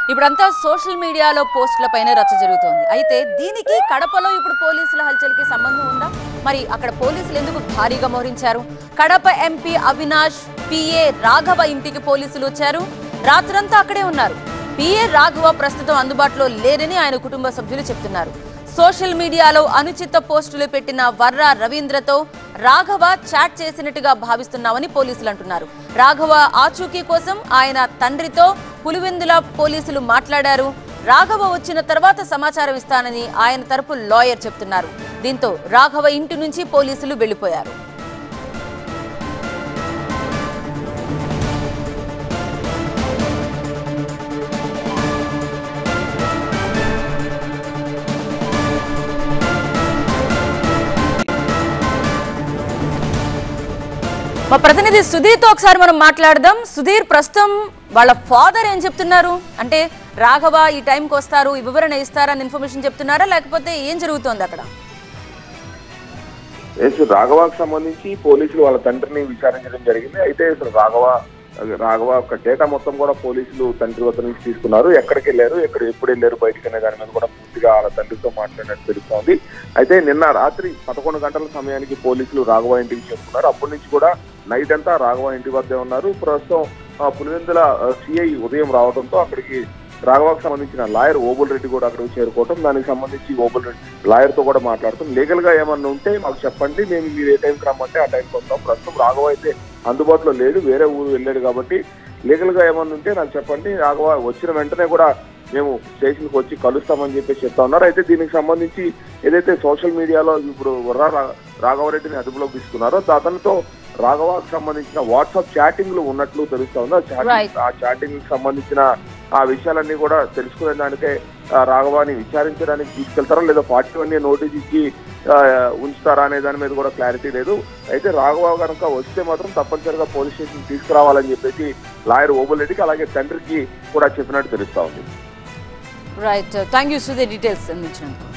ఇప్పుడంతా సోషల్ మీడియాలో పోస్టుల పైన రచ్చ జరుగుతోంది అయితే దీనికి కడపలో ఇప్పుడు పోలీసుల హల్చల్కి సంబంధం ఉందా మరి అక్కడ పోలీసులు ఎందుకు భారీగా మోహరించారు కడప ఎంపీ అవినాష్ పిఏ రాఘవ ఇంటికి పోలీసులు వచ్చారు రాత్రంతా అక్కడే ఉన్నారు పిఏ రాఘవ ప్రస్తుతం అందుబాటులో లేరని ఆయన కుటుంబ సభ్యులు చెప్తున్నారు సోషల్ మీడియాలో అనుచిత పోస్టులు పెట్టిన వర్రా రవీంద్రతో రాఘవ చాట్ చేసినట్టుగా భావిస్తున్నామని పోలీసులు అంటున్నారు రాఘవ ఆచూకీ కోసం ఆయన తండ్రితో పులివెందుల పోలీసులు మాట్లాడారు రాఘవ వచ్చిన తర్వాత సమాచారం ఇస్తానని ఆయన తరపు లాయర్ చెప్తున్నారు దీంతో రాఘవ ఇంటి నుంచి పోలీసులు వెళ్లిపోయారు మా ప్రతినిధి సుధీర్తో ఒకసారి మనం మాట్లాడదాం సుధీర్ ప్రస్తుతం వాళ్ళ ఫాదర్ ఏం చెప్తున్నారు అంటే రాఘవ ఈ టైంకి వస్తారు ఈ వివరణ ఇస్తారని ఇన్ఫర్మేషన్ చెప్తున్నారా లేకపోతే ఏం జరుగుతోంది అక్కడ ఎస్ రాఘవకు సంబంధించి పోలీసులు వాళ్ళ తండ్రిని విచారించడం జరిగింది అయితే అసలు రాఘవ రాఘవ యొక్క డేటా మొత్తం కూడా పోలీసులు తండ్రి వద్ద నుంచి తీసుకున్నారు ఎక్కడికి వెళ్ళారు ఎక్కడ ఎప్పుడు వెళ్ళారు బయటికి అనే దాని మీద కూడా పూర్తిగా వాళ్ళ తండ్రితో మాట్లాడినట్టు తెలుస్తోంది అయితే నిన్న రాత్రి పదకొండు గంటల సమయానికి పోలీసులు రాఘవ ఇంటికి చేరుకున్నారు అప్పటి నుంచి కూడా నైట్ అంతా రాఘవ ఇంటి వద్దే ఉన్నారు ప్రస్తుతం ఆ, పులివెందుల సిఐ ఉదయం రావడంతో అక్కడికి రాఘవకు సంబంధించిన లాయర్ ఓబుల్ రెడ్డి కూడా అక్కడికి చేరుకోవటం దానికి సంబంధించి ఓబుల్ రెడ్డి లాయర్ తో కూడా మాట్లాడుతాం లీగల్ గా ఏమన్నా ఉంటే మాకు చెప్పండి మేము మీరు ఏ టైంకి రమ్మంటే ఆ టైంకి వస్తాం ప్రస్తుతం రాఘవ అయితే అందుబాటులో లేడు వేరే ఊరు వెళ్ళాడు కాబట్టి లీగల్ గా ఏమన్నా ఉంటే నాకు చెప్పండి రాఘవ వచ్చిన వెంటనే కూడా మేము స్టేషన్కి వచ్చి కలుస్తామని చెప్పేసి చెప్తా ఉన్నారు అయితే దీనికి సంబంధించి ఏదైతే సోషల్ మీడియాలో ఇప్పుడు వర్రా రా- రాఘవరెడ్డిని అదుపులోకి తీసుకున్నారో అతనితో రాఘవకు సంబంధించిన వాట్సాప్ చాటింగ్లు ఉన్నట్లు తెలుస్తా ఉంది ఆ Right. చాటింగ్ ఆ చాటింగ్ సంబంధించిన ఆ విషయాలన్నీ కూడా తెలుసుకునే దానికే ఆ, రాఘవాని విచారించడానికి తీసుకెళ్తారా లేదా పార్టీ వన్ నోటీస్ ఇచ్చి ఆ, ఉంచుతారా అనే దాని మీద కూడా క్లారిటీ లేదు అయితే రాఘవ కనుక వస్తే మాత్రం తప్పనిసరిగా పోలీస్ స్టేషన్ తీసుకురావాలని చెప్పేసి లాయర్ ఓబుల్ రెడ్డికి అలాగే తండ్రికి కూడా చెప్పినట్టు తెలుస్తా ఉంది right thank you Sudheer details అందించినందుకు